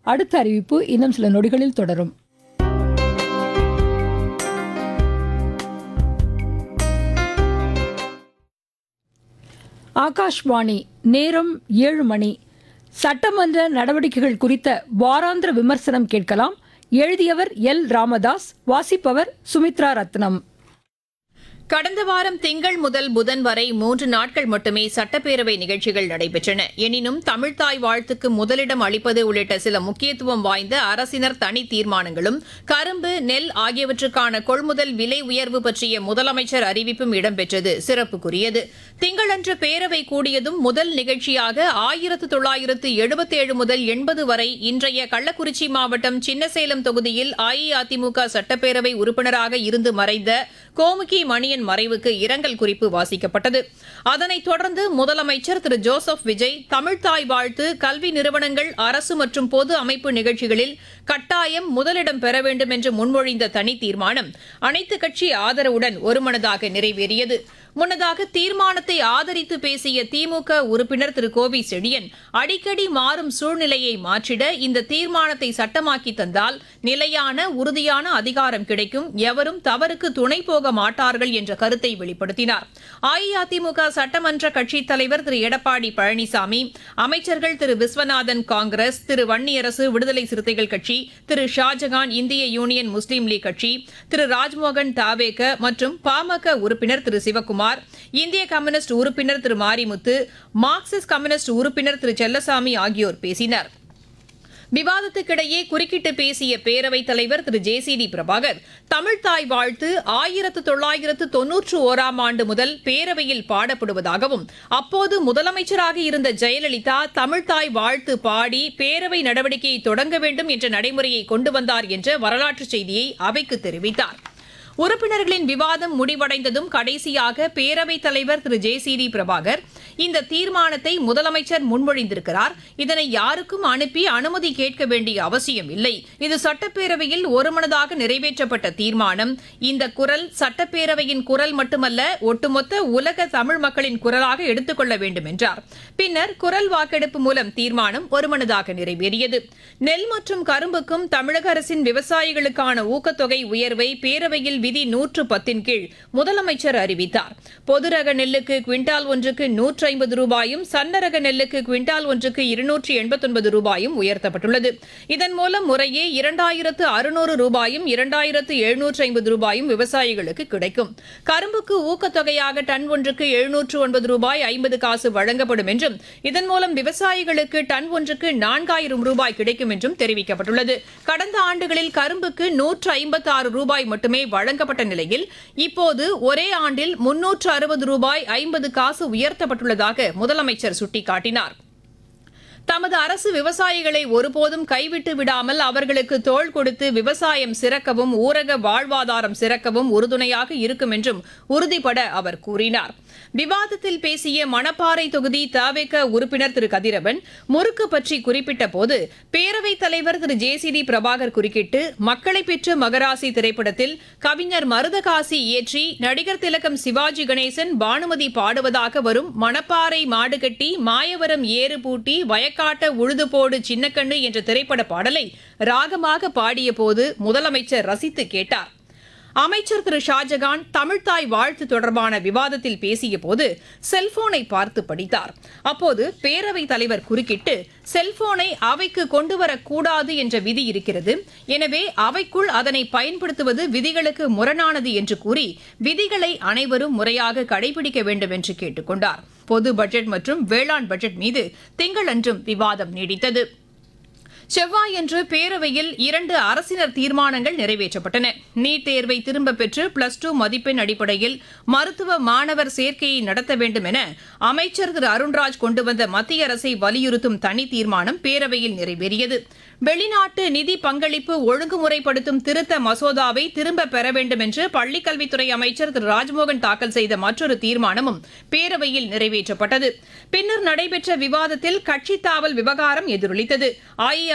அடுத்த அறிவிப்பு இன்னும் சில நொடிகளில் தொடரும் ஆகாஷ்வாணி நேரம் ஏழு மணி சட்டமன்ற நடவடிக்கைகள் குறித்த வாராந்திர விமர்சனம் கேட்கலாம் எழுதியவர் எல் ராமதாஸ் வாசிப்பவர் சுமித்ரா ரத்னம் கடந்த வாரம் திங்கள் முதல் புதன் வரை மூன்று நாட்கள் மட்டுமே சட்டப்பேரவை நிகழ்ச்சிகள் நடைபெற்றன எனினும் தமிழ்தாய் வாழ்த்துக்கு முதலிடம் அளிப்பது உள்ளிட்ட சில முக்கியத்துவம் வாய்ந்த அரசினர் தனி தீர்மானங்களும் கரும்பு நெல் ஆகியவற்றுக்கான கொள்முதல் விலை உயர்வு பற்றிய முதலமைச்சர் அறிவிப்பும் இடம்பெற்றது சிறப்புக்குரியது திங்களன்று பேரவை கூடியதும் முதல் நிகழ்ச்சியாக ஆயிரத்து தொள்ளாயிரத்து எழுபத்தேழு முதல் எண்பது வரை இன்றைய கள்ளக்குறிச்சி மாவட்டம் சின்னசேலம் தொகுதியில் அஇஅதிமுக சட்டப்பேரவை உறுப்பினராக இருந்து மறைந்த கோமுகி மணியன் மறைவுக்கு இரங்கல் குறிப்பு வாசிக்கப்பட்டது அதனைத் தொடர்ந்து முதலமைச்சர் திரு ஜோசப் விஜய் தமிழ்தாய் வாழ்த்து கல்வி நிறுவனங்கள் அரசு மற்றும் பொது அமைப்பு நிகழ்ச்சிகளில் கட்டாயம் முதலிடம் பெற வேண்டும் என்று முன்மொழிந்த தனி தீர்மானம் அனைத்துக் கட்சி ஆதரவுடன் ஒருமனதாக நிறைவேறியது முன்னதாக தீர்மானத்தை ஆதரித்து பேசிய திமுக உறுப்பினர் திரு கோவி செழியன் அடிக்கடி மாறும் சூழ்நிலையை மாற்றிட இந்த தீர்மானத்தை சட்டமாக்கி தந்தால் நிலையான உறுதியான அதிகாரம் கிடைக்கும் எவரும் தவறுக்கு துணை போக மாட்டார்கள் என்ற கருத்தை வெளிப்படுத்தினார் அஇஅதிமுக சட்டமன்ற கட்சித் தலைவர் திரு எடப்பாடி பழனிசாமி அமைச்சர்கள் திரு விஸ்வநாதன் காங்கிரஸ் திரு வன்னியரசு விடுதலை சிறுத்தைகள் கட்சி திரு ஷாஜகான் இந்திய யூனியன் முஸ்லீம் லீக் கட்சி திரு ராஜ்மோகன் தாவேக மற்றும் பாமக உறுப்பினர் திரு சிவக்குமார் இந்திய கம்யூனிஸ்ட் உறுப்பினர் திரு மாரிமுத்து மார்க்சிஸ்ட் கம்யூனிஸ்ட் உறுப்பினர் திரு செல்லசாமி ஆகியோர் பேசினர் விவாதத்துக்கிடையே குறுக்கிட்டு பேசிய பேரவைத் தலைவர் திரு ஜே சி டி பிரபாகர் தமிழ்தாய் வாழ்த்து ஆயிரத்து தொள்ளாயிரத்து தொன்னூற்று ஓராம் ஆண்டு முதல் பேரவையில் பாடப்படுவதாகவும் அப்போது முதலமைச்சராக இருந்த ஜெயலலிதா தமிழ்தாய் வாழ்த்து பாடி பேரவை நடவடிக்கையை தொடங்க வேண்டும் என்ற நடைமுறையை கொண்டு வந்தார் என்ற வரலாற்றுச் செய்தியை அவைக்கு தெரிவித்தார் உறுப்பினர்களின் விவாதம் முடிவடைந்ததும் கடைசியாக பேரவைத் தலைவர் திரு ஜே சி டி பிரபாகர் இந்த தீர்மானத்தை முதலமைச்சர் முன்மொழிந்திருக்கிறார் இதனை யாருக்கும் அனுப்பி அனுமதி கேட்க வேண்டிய அவசியம் இல்லை இது சட்டப்பேரவையில் ஒருமனதாக நிறைவேற்றப்பட்ட தீர்மானம் இந்த குரல் சட்டப்பேரவையின் குரல் மட்டுமல்ல ஒட்டுமொத்த உலக தமிழ் மக்களின் குரலாக எடுத்துக்கொள்ள வேண்டும் என்றார் பின்னர் குரல் வாக்கெடுப்பு மூலம் தீர்மானம் ஒருமனதாக நிறைவேறியது நெல் மற்றும் கரும்புக்கும் தமிழக அரசின் விவசாயிகளுக்கான ஊக்கத்தொகை உயர்வை பேரவையில் விதி நூற்று பத்தின் கீழ் முதலமைச்சர் அறிவித்தார் பொது ரக நெல்லுக்கு குவிண்டால் ஒன்றுக்கு நூற்று ஐம்பது ரூபாயும் சன்னரக நெல்லுக்கு குவிண்டால் ஒன்றுக்கு இருநூற்றி எண்பத்தொன்பது ரூபாயும் உயர்த்தப்பட்டுள்ளது இதன் மூலம் முறையே இரண்டாயிரத்து அறுநூறு ரூபாயும் இரண்டாயிரத்து எழுநூற்று ஐம்பது ரூபாயும் விவசாயிகளுக்கு கிடைக்கும் கரும்புக்கு ஊக்கத்தொகையாக டன் ஒன்றுக்கு எழுநூற்று ஒன்பது ரூபாய் ஐம்பது காசு வழங்கப்படும் என்றும் இதன் மூலம் விவசாயிகளுக்கு டன் ஒன்றுக்கு நான்காயிரம் ரூபாய் கிடைக்கும் என்றும் தெரிவிக்கப்பட்டுள்ளது கடந்த ஆண்டுகளில் கரும்புக்கு நூற்று ஐம்பத்தி ஆறு ரூபாய் மட்டுமே வழங்கப்பட்ட நிலையில் இப்போது ஒரே ஆண்டில் முன்னூற்று அறுபது ரூபாய் ஐம்பது காசு உயர்த்தப்பட்டுள்ளதாக முதலமைச்சர் சுட்டிக்காட்டினார் தமது அரசு விவசாயிகளை ஒருபோதும் கைவிட்டு விடாமல் அவர்களுக்கு தோள் கொடுத்து விவசாயம் சிறக்கவும் ஊரக வாழ்வாதாரம் சிறக்கவும் உறுதுணையாக இருக்கும் என்றும் உறுதிபட அவர் கூறினார் விவாதத்தில் பேசிய மணப்பாறை தொகுதி தவேக உறுப்பினர் திரு கதிரவன் முறுக்கு பற்றி குறிப்பிட்ட போது பேரவைத் தலைவர் திரு ஜே சி டி பிரபாகர் குறுக்கிட்டு மக்களை பெற்ற மகராசி திரைப்படத்தில் கவிஞர் மருதகாசி இயற்றி நடிகர் திலகம் சிவாஜி கணேசன் பானுமதி பாடுவதாக வரும் மணப்பாறை மாடுகட்டி மாயவரம் ஏறு பூட்டி வயக்காட்ட உழுது போடு சின்னக்கண்ணு என்ற திரைப்பட பாடலை ராகமாக பாடிய போது முதலமைச்சர் ரசித்து கேட்டார் அமைச்சர் திரு ஷாஜகான் தமிழ்தாய் வாழ்த்து தொடர்பான விவாதத்தில் பேசிய போது செல்போனை பார்த்து படித்தார் அப்போது பேரவைத் தலைவர் குறுக்கிட்டு செல்போனை அவைக்கு கொண்டுவரக்கூடாது என்ற விதி இருக்கிறது எனவே அவைக்குள் அதனை பயன்படுத்துவது விதிகளுக்கு முரணானது என்று கூறி விதிகளை அனைவரும் முறையாக கடைபிடிக்க வேண்டும் என்று கேட்டுக் கொண்டார் பொது பட்ஜெட் மற்றும் வேளாண் பட்ஜெட் மீது திங்களன்றும் விவாதம் நீடித்தது செவ்வாயன்று பேரவையில் இரண்டு அரசினர் தீர்மானங்கள் நிறைவேற்றப்பட்டன நீட் தேர்வை திரும்பப் பெற்று பிளஸ் டூ மதிப்பெண் அடிப்படையில் மருத்துவ மாணவர் சேர்க்கையை நடத்த வேண்டும் என அமைச்சர் திரு அருண்ராஜ் கொண்டு வந்த மத்திய அரசை வலியுறுத்தும் தனி தீர்மானம் பேரவையில் நிறைவேறியது வெளிநாட்டு நிதி பங்களிப்பு ஒழுங்குமுறைப்படுத்தும் திருத்த மசோதாவை திரும்பப் பெற வேண்டும் என்று பள்ளிக்கல்வித்துறை அமைச்சர் திரு ராஜ்மோகன் தாக்கல் செய்த மற்றொரு தீர்மானமும் பேரவையில் நிறைவேற்றப்பட்டது பின்னர் நடைபெற்ற விவாதத்தில் கட்சித் தாவல் விவகாரம் எதிரொலித்தது